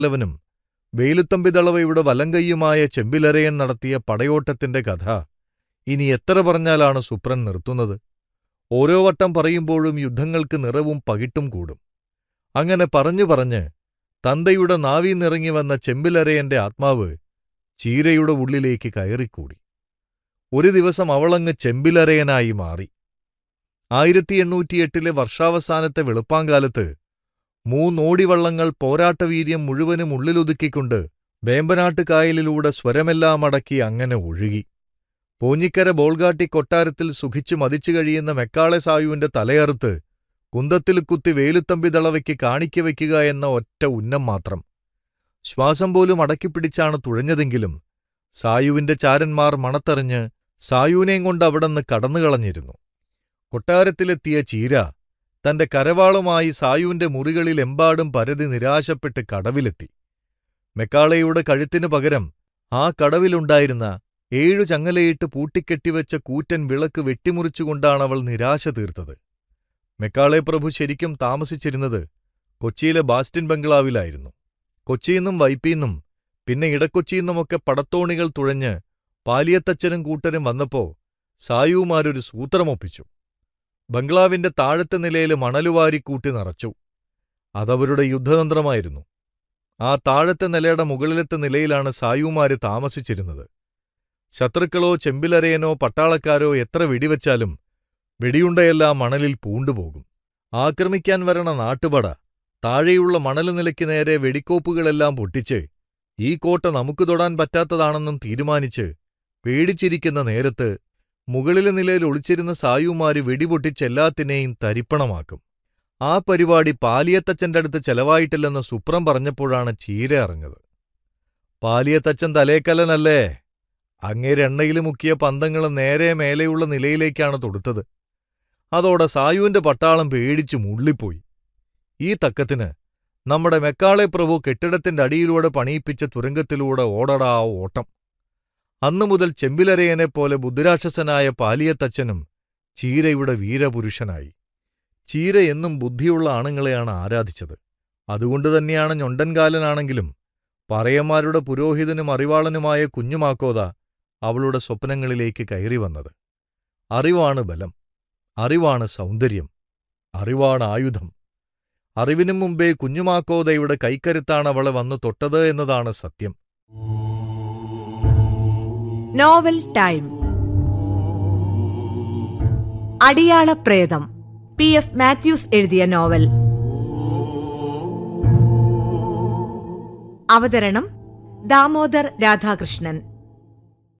ലവനും വേലുത്തമ്പിതളവയുടെ വലങ്കയ്യുമായ ചെമ്പിലരയൻ നടത്തിയ പടയോട്ടത്തിന്റെ കഥ ഇനി എത്ര പറഞ്ഞാലാണ് സുപ്രൻ നിർത്തുന്നത് ഓരോ വട്ടം പറയുമ്പോഴും യുദ്ധങ്ങൾക്ക് നിറവും പകിട്ടും കൂടും അങ്ങനെ പറഞ്ഞു പറഞ്ഞ് തന്തയുടെ നാവീന്നിറങ്ങി വന്ന ചെമ്പിലരയന്റെ ആത്മാവ് ചീരയുടെ ഉള്ളിലേക്ക് കയറിക്കൂടി ഒരു ദിവസം അവളങ്ങ് ചെമ്പിലരയനായി മാറി ആയിരത്തി എണ്ണൂറ്റിയെട്ടിലെ വർഷാവസാനത്തെ വെളുപ്പാങ്കാലത്ത് മൂന്നോടിവള്ളങ്ങൾ പോരാട്ടവീര്യം മുഴുവനും ഉള്ളിലൊതുക്കിക്കൊണ്ട് വേമ്പനാട്ട് കായലിലൂടെ സ്വരമെല്ലാം അടക്കി അങ്ങനെ ഒഴുകി പോഞ്ഞിക്കര ബോൾഗാട്ടി കൊട്ടാരത്തിൽ സുഖിച്ചു മതിച്ചു കഴിയുന്ന മെക്കാളെ സായുവിന്റെ തലയറുത്ത് കുന്തത്തിൽ കുത്തി വേലുത്തമ്പി ദളവയ്ക്ക് കാണിക്ക വയ്ക്കുക എന്ന ഒറ്റ ഉന്നം മാത്രം ശ്വാസം പോലും അടക്കിപ്പിടിച്ചാണ് തുഴഞ്ഞതെങ്കിലും സായുവിന്റെ ചാരന്മാർ മണത്തെറിഞ്ഞ് സായുവിനെയും കൊണ്ട് അവിടന്ന് കടന്നുകളഞ്ഞിരുന്നു കൊട്ടാരത്തിലെത്തിയ ചീര തന്റെ കരവാളുമായി സായുവിന്റെ മുറികളിൽ എമ്പാടും പരതി നിരാശപ്പെട്ട് കടവിലെത്തി മെക്കാളയുടെ കഴുത്തിനു പകരം ആ കടവിലുണ്ടായിരുന്ന ഏഴു ചങ്ങലയിട്ട് പൂട്ടിക്കെട്ടിവെച്ച കൂറ്റൻ വിളക്ക് വെട്ടിമുറിച്ചുകൊണ്ടാണ് അവൾ നിരാശ തീർത്തത് മെക്കാളെ പ്രഭു ശരിക്കും താമസിച്ചിരുന്നത് കൊച്ചിയിലെ ബാസ്റ്റിൻ ബംഗ്ലാവിലായിരുന്നു കൊച്ചിയിന്നും വൈപ്പിന്നും പിന്നെ ഇടക്കൊച്ചിയിന്നുമൊക്കെ പടത്തോണികൾ തുഴഞ്ഞ് പാലിയത്തച്ഛനും കൂട്ടരും വന്നപ്പോ സായുമാരൊരു സൂത്രമൊപ്പിച്ചു ബംഗ്ലാവിന്റെ താഴത്തെ നിലയിൽ മണലുവാരിക്കൂട്ടി നിറച്ചു അതവരുടെ യുദ്ധതന്ത്രമായിരുന്നു ആ താഴത്തെ നിലയുടെ മുകളിലത്തെ നിലയിലാണ് സായുമാര് താമസിച്ചിരുന്നത് ശത്രുക്കളോ ചെമ്പിലരയനോ പട്ടാളക്കാരോ എത്ര വെടിവെച്ചാലും വെടിയുണ്ടയെല്ലാം മണലിൽ പൂണ്ടുപോകും ആക്രമിക്കാൻ വരണ നാട്ടുപട താഴെയുള്ള മണലുനിലയ്ക്ക് നേരെ വെടിക്കോപ്പുകളെല്ലാം പൊട്ടിച്ച് ഈ കോട്ട നമുക്ക് തൊടാൻ പറ്റാത്തതാണെന്നും തീരുമാനിച്ച് പേടിച്ചിരിക്കുന്ന നേരത്ത് മുകളിലെ നിലയിൽ ഒളിച്ചിരുന്ന സായുമാര് വെടിപൊട്ടിച്ചെല്ലാത്തിനെയും തരിപ്പണമാക്കും ആ പരിപാടി പാലിയത്തച്ഛന്റെ അടുത്ത് ചെലവായിട്ടില്ലെന്ന് സുപ്രം പറഞ്ഞപ്പോഴാണ് ചീര അറിഞ്ഞത് പാലിയത്തച്ഛൻ തലേക്കല്ലനല്ലേ അങ്ങേരെണ്ണയിൽ മുക്കിയ പന്തങ്ങൾ നേരെ മേലെയുള്ള നിലയിലേക്കാണ് തൊടുത്തത് അതോടെ സായുവിന്റെ പട്ടാളം പേടിച്ചു മുള്ളിപ്പോയി ഈ തക്കത്തിന് നമ്മുടെ മെക്കാളെ പ്രഭു കെട്ടിടത്തിന്റെ അടിയിലൂടെ പണിയിപ്പിച്ച തുരങ്കത്തിലൂടെ ഓടടാ ഓട്ടം അന്നു മുതൽ ചെമ്പിലരയനെപ്പോലെ ബുദ്ധിരാക്ഷസനായ പാലിയത്തച്ഛനും ചീരയുടെ വീരപുരുഷനായി ചീര എന്നും ബുദ്ധിയുള്ള ആണുങ്ങളെയാണ് ആരാധിച്ചത് അതുകൊണ്ട് തന്നെയാണ് ഞൊണ്ടൻകാലനാണെങ്കിലും പറയന്മാരുടെ പുരോഹിതനും അറിവാളനുമായ കുഞ്ഞുമാക്കോത അവളുടെ സ്വപ്നങ്ങളിലേക്ക് കയറി വന്നത് അറിവാണ് ബലം അറിവാണ് സൗന്ദര്യം അറിവാണ് ആയുധം അറിവിനും മുമ്പേ കുഞ്ഞുമാക്കോതയുടെ കൈക്കരുത്താണ് അവളെ വന്നു തൊട്ടത് എന്നതാണ് സത്യം നോവൽ ടൈം അടിയാള പ്രേതം പി എഫ് മാത്യൂസ് എഴുതിയ നോവൽ അവതരണം ദാമോദർ രാധാകൃഷ്ണൻ